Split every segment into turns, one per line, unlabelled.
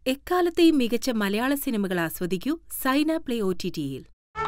എക്കാലത്തെയും മികച്ച മലയാള സിനിമകൾ ആസ്വദിക്കൂ സൈന പ്ലേ ഒ ടി ടിയിൽ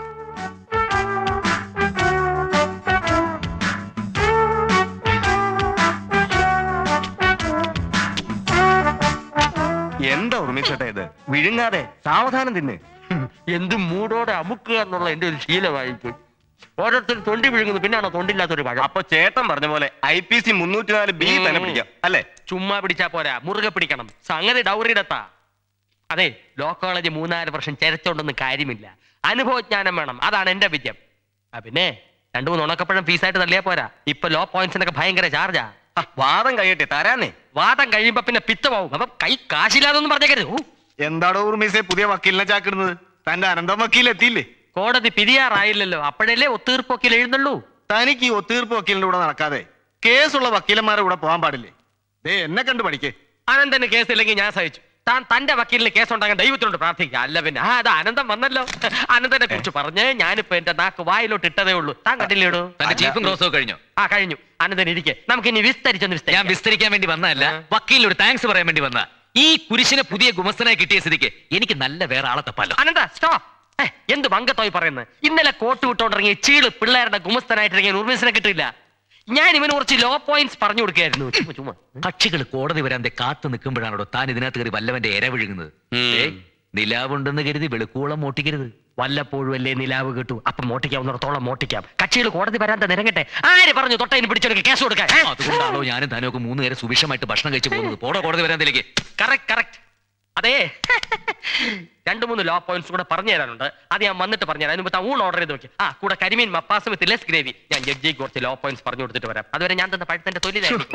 എന്താ ഉർമിച്ചേട്ടാ ഇത് വിഴുങ്ങാതെ സാവധാനം തിന്ന്
എന്ത് മൂടോടെ അമുക്കുക എന്നുള്ള എന്റെ ഒരു ശീലമായിപ്പോയി ഓരോരുത്തർ തൊണ്ടി വിഴുങ്ങുന്നു പിന്നാണോ തൊണ്ടില്ലാത്തൊരു പഴം
അപ്പൊ ചേട്ടൻ പറഞ്ഞ പോലെ ഐ പി സി മുന്നൂറ്റി നാല് ബി തന്നെ പിടിക്കാം അല്ലേ
ചുമ്മാ പിടിച്ചാ പോരാ മുറുകെ പിടിക്കണം സംഗതി ഡൗറിയിടത്താ അതെ ലോ കോളേജ് മൂന്നാല് വർഷം ചരച്ചോണ്ടൊന്നും കാര്യമില്ല അനുഭവജ്ഞാനം വേണം അതാണ് എന്റെ വിദ്യം ആ പിന്നെ രണ്ടു മൂന്ന് ഉണക്കപ്പഴം ഫീസായിട്ട് തള്ളിയാ പോരാ ഇപ്പൊ ലോ പോയിന്റ്സിനൊക്കെ ഭയങ്കര ചാർജാ
ആ, വാദം കഴിയട്ടെ തരാന്നേ
വാദം കഴിയുമ്പോ പിന്നെ പിത്തമാവും അപ്പൊ കൈ കാശില്ലാതൊന്നും പറഞ്ഞേക്കരുത് ഊ,
എന്താടോ ഉർമീസെ പുതിയ വക്കീലിനെ ചാക്കിടുന്നത് തന്റെ അനന്തം വക്കീൽ എത്തിയില്ലേ
കോടതി പിരിയാറായില്ലല്ലോ അപ്പോഴല്ലേ ഒത്തീർപ്പൊക്കിൽ എഴുന്നള്ളൂ
തനിക്ക് ഈ ഒത്തീർപ്പ് വക്കീലിന്റെ കൂടെ നടക്കാതെ കേസുള്ള വക്കീലന്മാരുടെ കൂടെ പോകാൻ പാടില്ലേ ദേ എന്നെ കണ്ടു പഠിക്കേ
അനന്തന് കേസില്ലെങ്കിൽ ഞാൻ സഹിച്ചു താൻ തന്റെ വക്കീലിന് കേസ് ഉണ്ടാകാൻ ദൈവത്തിനോട് പ്രാർത്ഥിക്കുക അല്ല പിന്നെ ആ അത് അനന്തം വന്നല്ലോ അനന്തനെ കുറിച്ച് പറഞ്ഞ് ഞാനിപ്പോ എന്റെ നാക്ക് വായിലോട്ട് ഇട്ടതേ ഉള്ളൂ താൻ കണ്ടില്ലേടോ
തന്റെ ചീഫും ക്രോസും കഴിഞ്ഞോ
ആ കഴിഞ്ഞു അനന്തൻ ഇരിക്കെ നമുക്ക് ഇനി വിസ്തരിച്ചൊന്ന്
ഞാൻ
വിസ്തരിക്കാം
വിസ്തരിക്കാൻ വേണ്ടി വന്നതല്ല
ആ.
വക്കീലിനോട് താങ്ക്സ് പറയാൻ വേണ്ടി വന്ന ഈ കുരിശിനെ പുതിയ ഗുമസ്തനായി കിട്ടിയ സ്ഥിതിക്ക് എനിക്ക് നല്ല വേറെ ആളെ തപ്പാലോ
അനന്ത സ്റ്റോപ്പ് എന്ത് വങ്കത്തോയി പറയുന്നത് ഇന്നലെ കോട്ട് വിട്ടോണ്ടിറങ്ങിയ ചീള് പിള്ളേരുടെ ഗുമസ്തനായിട്ടിറങ്ങിയ ഉർമിസിനെ കിട്ടില്ല ഞാൻ ഇവന് കുറച്ച് ലോ പോയിന്റ്സ് പറഞ്ഞു കൊടുക്കുകയായിരുന്നു ചുമ്മാ ചുമ്മാ
കക്ഷികൾ കോടതി വരാൻ ദേ കാത്തു നിൽക്കുമ്പോഴാണോ താൻ ഇതിനകത്ത് കയറി വല്ലവന്റെ ഇര വിഴുങ്ങുന്നത് ഏയ്, നിലാവുണ്ടെന്ന് കരുതി വെളുക്കോളം മോട്ടിക്കരുത്
വല്ലപ്പോഴും അല്ലേ നിലാവ് കിട്ടു അപ്പം മോട്ടിക്കാവുന്നിടത്തോളം മോട്ടിക്കാം കക്ഷികൾ കോടതി വരാൻ നിരങ്ങട്ടെ ആര് പറഞ്ഞു തൊട്ടതിന് പിടിച്ചെടുക്കുക കേസ് കൊടുക്കാൻ
അതുകൊണ്ടാണോ ഞാനും താനൊക്കെ മൂന്ന് നേരം സുഭിക്ഷമായിട്ട് ഭക്ഷണം കഴിച്ചു പോകുന്നത് പോടോ കോടതി വരാൻ
കറക്റ്റ് കറക്റ്റ് അതെ രണ്ട് മൂന്ന് ലോ പോയിന്റ്സ് കൂടെ പറഞ്ഞു തരാനുണ്ട് അത് ഞാൻ വന്നിട്ട് പറഞ്ഞു തരാം അതിന് താൻ ഊൺ ഓർഡർ ചെയ്ത് നോക്കി ആ കൂടെ കരിമീൻ മപ്പാസ് വിത്ത് ലെസ് ഗ്രേവി ഞാൻ ജഡ്ജിക്ക് കുറച്ച് ലോ പോയിന്റ്സ് പറഞ്ഞു കൊടുത്തിട്ട് വരാം അതുവരെ ഞാൻ തന്ന പഴുത്തന്റെ തൊഴിലായിരിക്കും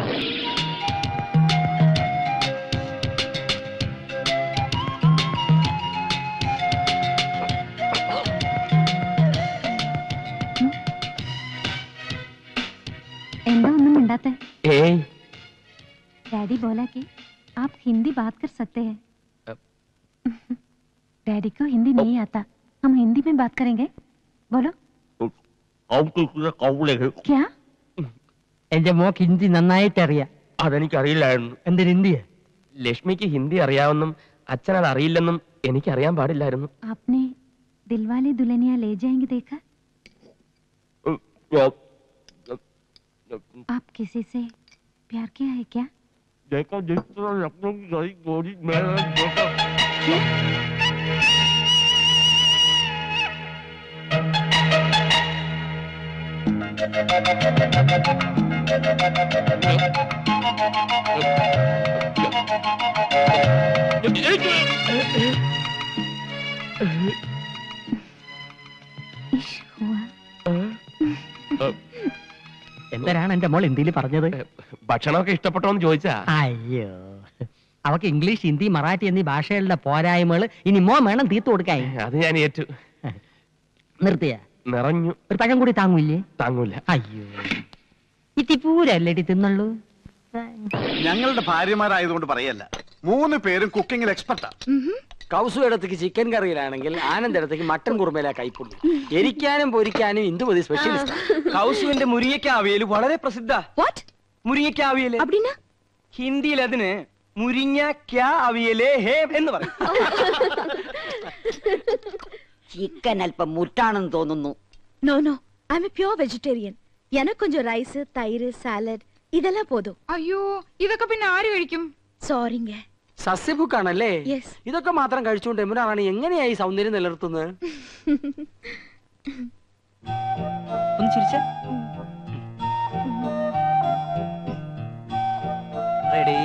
എന്താ ഒന്നും മിണ്ടാത്തെ
ഏയ്
डैडी बोला कि आप हिंदी बात कर सकते हैं डैडी को हिंदी नहीं आता हम हिंदी में बात करेंगे बोलो क्या
എന്റെ മോക്ക് ഹിന്ദി നന്നായിട്ട് അറിയാം
അതെനിക്കറിയില്ലായിരുന്നു
എന്തിന് ഹിന്ദിയെ
ലക്ഷ്മിക്ക് ഹിന്ദി അറിയാമെന്നും അച്ഛൻ അത് അറിയില്ലെന്നും എനിക്കറിയാൻ പാടില്ലായിരുന്നു
आपने दिलवाले दुल्हनिया ले जाएंगे देखा आप किसी से प्यार किया है क्या इश्क हुआ
എന്തരാണ് എന്റെ മോൾ ഹിന്ദിയിൽ പറഞ്ഞത്
ഭക്ഷണമൊക്കെ ഇഷ്ടപ്പെട്ടോ ചോദിച്ചാ
അയ്യോ അവക്ക് ഇംഗ്ലീഷ് ഹിന്ദി മറാഠി എന്നീ ഭാഷകളുടെ പോരായ്മകൾ ഇനി മോ വേണം തീർത്തു കൊടുക്കാൻ
അത് ഞാൻ ഏറ്റു
നിർത്തിയ
നിറഞ്ഞു
ഒരു പഴം കൂടി താങ്ങൂല്ലേ
താങ്ങൂല
അയ്യോ ഇത്തിപ്പൂരല്ലേടി തിന്നുള്ളൂ
ഞങ്ങളുടെ ഭാര്യമാരായതുകൊണ്ട് പറയല്ല മൂന്ന് പേരും കുക്കിങ്ങിൽ എക്സ്പെർട്ടാ
കൗസു ഇടത്തേക്ക് ചിക്കൻ കറിയിലാണെങ്കിൽ ആനന്ദ് ഇടത്തേക്ക് മട്ടൻ കുറുമയിലാ കൈപ്പുള്ളൂ എരിക്കാനും പൊരിക്കാനും ഇന്ദുമതി സ്പെഷ്യലിസ്റ്റ് കൗസുവിന്റെ മുരിങ്ങയ്ക്ക അവിയൽ വളരെ പ്രസിദ്ധ
വാട്ട്
മുരിങ്ങയ്ക്ക അവിയല്
அப்படின்னா
ഹിന്ദിയിൽ അതിന് മുരിങ്ങ അവിയലേ ഹേ എന്ന് പറയും
ചിക്കൻ അല്പം മുറ്റാണെന്ന് തോന്നുന്നു no no I am a pure vegetarian எனக்கு கொஞ்சம் ரைஸ் தயிர் சாலட் இதெல்லாம் போதும்
അയ്യോ ഇതൊക്കെ പിന്നെ ആര് കഴിക്കും
சாரிங்க
സസ്യഭുക്കാണല്ലേ
Yes.
ഇതൊക്കെ മാത്രം കഴിച്ചുകൊണ്ട് എമ്പുരാണ് എങ്ങനെയായി സൗന്ദര്യം നിലനിർത്തുന്നത് ഒന്ന് ചിരിച്ച റെഡി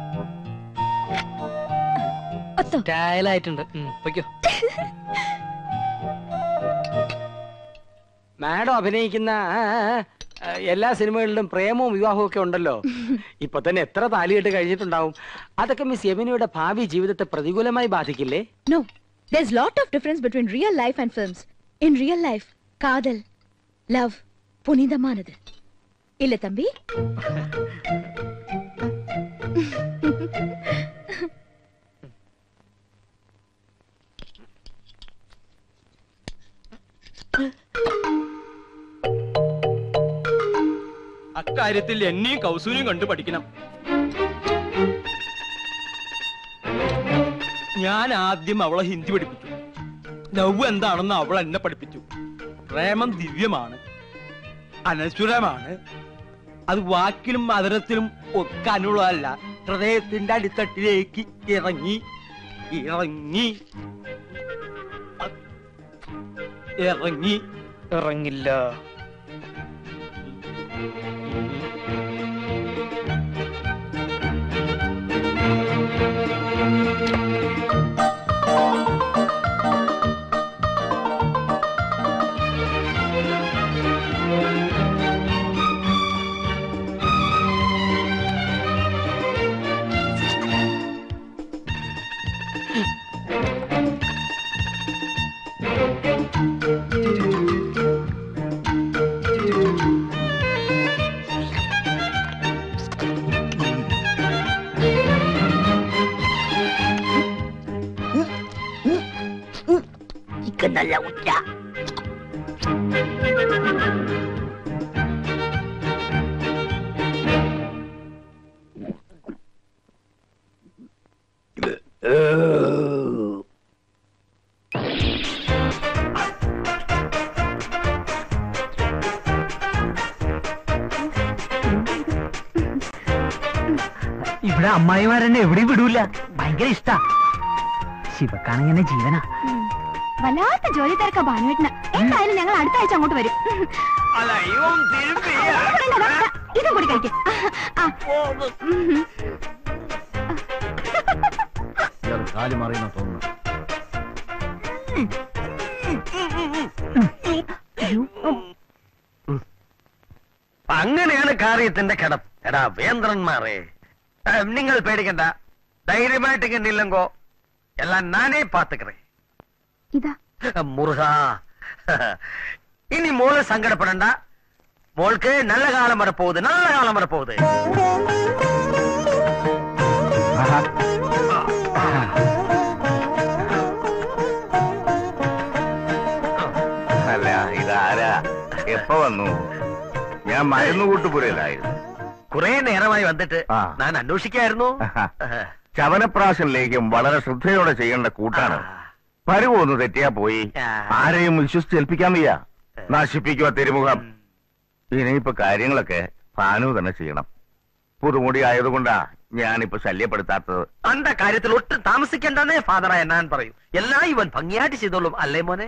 അത്തോ
സ്റ്റൈലായിട്ടുണ്ട് പൊയ്ക്കോ മാഡം അഭിനയിക്കുന്ന ആ, ആ, എല്ലാ സിനിമകളിലും പ്രേമവും വിവാഹവും ഒക്കെ ഉണ്ടല്ലോ ഇപ്പൊ തന്നെ എത്ര താലികെട്ട് കഴിഞ്ഞിട്ടുണ്ടാവും അതൊക്കെ മിസ് യമിനയുടെ ഭാവി ജീവിതത്തെ പ്രതികൂലമായി ബാധിക്കില്ലേ
no there is lot of difference between real life and films in real life காதல் லவ் புனிதமானது இல்ல தம்பி
അക്കാര്യത്തിൽ എന്നെയും കൗസൂരിയും കണ്ടു പഠിക്കണം
ഞാൻ ആദ്യം അവളെ ഹിന്ദി പഠിപ്പിച്ചു ലവ് എന്താണെന്ന് അവൾ എന്നെ പഠിപ്പിച്ചു പ്രേമം ദിവ്യമാണ് അനശ്വരമാണ് അത് വാക്കിലും മധുരത്തിലും ഒക്കെ അനുള്ളതല്ല ഹൃദയത്തിന്റെ അടിത്തട്ടിലേക്ക് ഇറങ്ങി ഇറങ്ങി ഇറങ്ങി ഇറങ്ങില്ല
ചിക്കൻ നല്ല ഉച്ച
ഇവിടെ അമ്മായിമാരെന്നെ എവിടെയും വിടൂല ഭയങ്കര ഇഷ്ടാ ശിവക്കാണെങ്ങനെ ജീവനാ
വല്ലാത്ത ജോലി തിരക്കാ ഭാനുവേട്ടന് എന്തായാലും ഞങ്ങൾ അടുത്ത ആഴ്ച അങ്ങോട്ട് വരും ഇതും കൂടി കഴിക്കും
കാലി മറിയുന്ന തോന്നുന്നു
അങ്ങനെയാണ് കാര്യത്തിന്റെ കിടപ്പ് എടാ വേന്ദ്രന്മാരെ ഏ, നിങ്ങൾ പേടിക്കണ്ട ധൈര്യമായിട്ട് കണ്ടില്ലെങ്കോ എല്ലാം നാനേ പാത്തുக்கிறേ
ഇതാ
മുറുക ഇനി മോള് സങ്കടപ്പെടണ്ട മോൾക്ക് നല്ല കാലം വരെ പോകുത് നല്ല കാലം വരെ പോകുത്
അല്ല ഇതാരാ എപ്പ വന്നു ഞാൻ മരുന്ന് കൂട്ടുപുരയിലായിരുന്നു
കുറെ നേരമായി വന്നിട്ട് ഞാൻ അന്വേഷിക്കായിരുന്നു
ചവനപ്രാശനിലേക്കും വളരെ ശ്രദ്ധയോടെ ചെയ്യേണ്ട കൂട്ടാണ് പരുവൊന്ന് തെറ്റിയാ പോയി ആരെയും വിശ്വസിച്ചേൽപ്പിക്കാൻ വയ്യ നശിപ്പിക്കുക തിരുമുഖം ഇനിയിപ്പോ കാര്യങ്ങളൊക്കെ ഭാനു തന്നെ ചെയ്യണം പുതുമുടി ആയതുകൊണ്ടാ ഞാനിപ്പോ ശല്യപ്പെടുത്താത്തത്
അന്റെ കാര്യത്തിൽ ഒട്ടും താമസിക്കണ്ടെന്നേ ഫാദറായ ഞാൻ പറയും എല്ലാം ഇവൻ ഭംഗിയായിട്ട് ചെയ്തോളും അല്ലേ മോനെ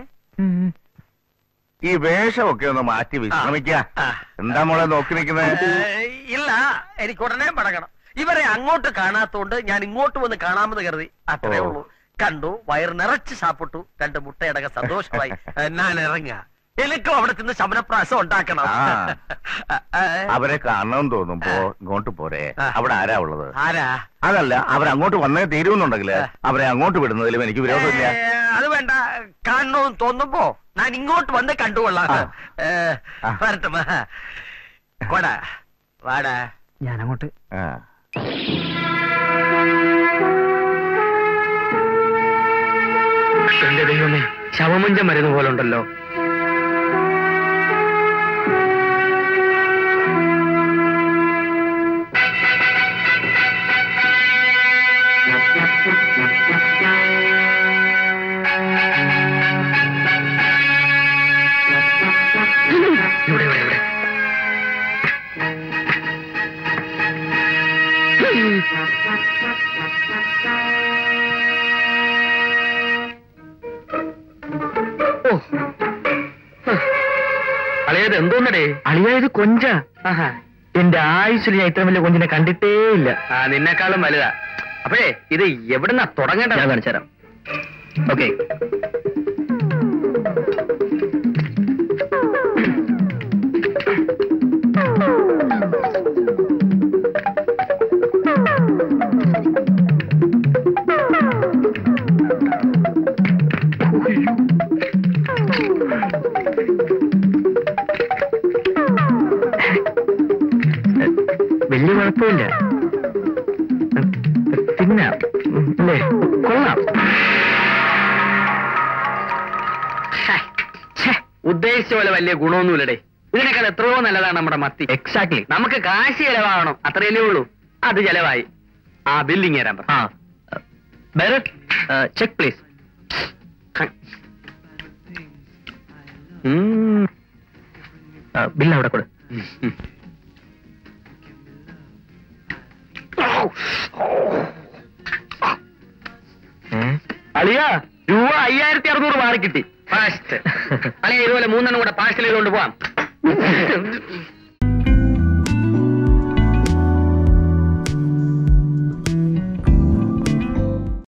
ഈ വേഷമൊക്കെ ഒന്ന് മാറ്റി വിശ്രമിക്ക എന്താ മോളെ നോക്കി നിൽക്കുന്നത്
ഏ, ഇല്ല എനിക്ക് ഉടനെ മടങ്ങണം ഇവരെ അങ്ങോട്ട് കാണാത്തോണ്ട് ഞാൻ ഇങ്ങോട്ട് വന്ന് കാണാമെന്ന് കരുതി അത്രേ
ഓ.
ഉള്ളൂ കണ്ടു വയർ നിറച്ച് സാപ്പിട്ടു രണ്ട് മുട്ടയടക്കം സന്തോഷമായി ഏ, ഞാൻ ഇറങ്ങുക എനിക്കും അവിടെ ചെന്ന് ശമനപ്രാസം ഉണ്ടാക്കണം
ആ. അവരെ കാണണമെന്ന് തോന്നുമ്പോ ഇങ്ങോട്ട് പോരെ അവിടെ ആരാ ഉള്ളത്
ആരാ
അതല്ല അവരങ്ങോട്ട് വന്നേ തീരുമെന്നുണ്ടെങ്കിൽ അവരെ അങ്ങോട്ട് വിടുന്നതിലും എനിക്ക് വിരോധമില്ല
ഏ, അത് വേണ്ട കാണണമെന്ന് തോന്നുമ്പോ ഞാൻ ഇങ്ങോട്ട് വന്ന് കണ്ടുകൊള്ളാം ഏ, വരട്ടെ കൊടാ വാടാ
ഞാനങ്ങോട്ട്
ആ.
എന്റെ ദൈവമേ ശവമുഞ്ച മരുന്ന് പോലെ ഉണ്ടല്ലോ ഇവിടെ ഇവിടെ ഇവിടെ അളിയത് എന്തോന്നടേ അളിയായത് കൊഞ്ച ആഹാ എന്റെ ആയുസ്സിൽ ഞാൻ ഇത്ര വലിയ കൊഞ്ചിനെ കണ്ടിട്ടേ ഇല്ല ആ നിന്നെക്കാളും വലുതാ അപ്പോഴേ ഇത് എവിടുന്നാ തുടങ്ങേണ്ട ഞാൻ കാണിച്ചു തരാം ഓക്കെ വലിയ കുഴപ്പമില്ല പിന്നെ അല്ലേ കൊള്ളാം ഛേ, ഛേ, ഉദ്ദേശിച്ച പോലെ വലിയ ഗുണമൊന്നുമില്ലടേ ഇതിനേക്കാൾ എത്രയോ നല്ലതാണ് നമ്മുടെ മത്തി എക്സാക്ട്ലി നമുക്ക് കാശ് ചെലവാകണം അത്രയല്ലേ ഉള്ളൂ അത് ചെലവായി ആ ബില്ലിങ് തരാൻ പറ
ഭരത് ചെക്ക് പ്ലീസ് ബില്ല് അവിടെ കൊടു അളിയ രൂപ അയ്യായിരത്തി അറുന്നൂറ് മാറി കിട്ടി ഫാസ്റ്റ് അളിയ ഇതുപോലെ മൂന്നെണ്ണം കൂടെ പാഴ്സൽ ചെയ്തുകൊണ്ട് പോവാം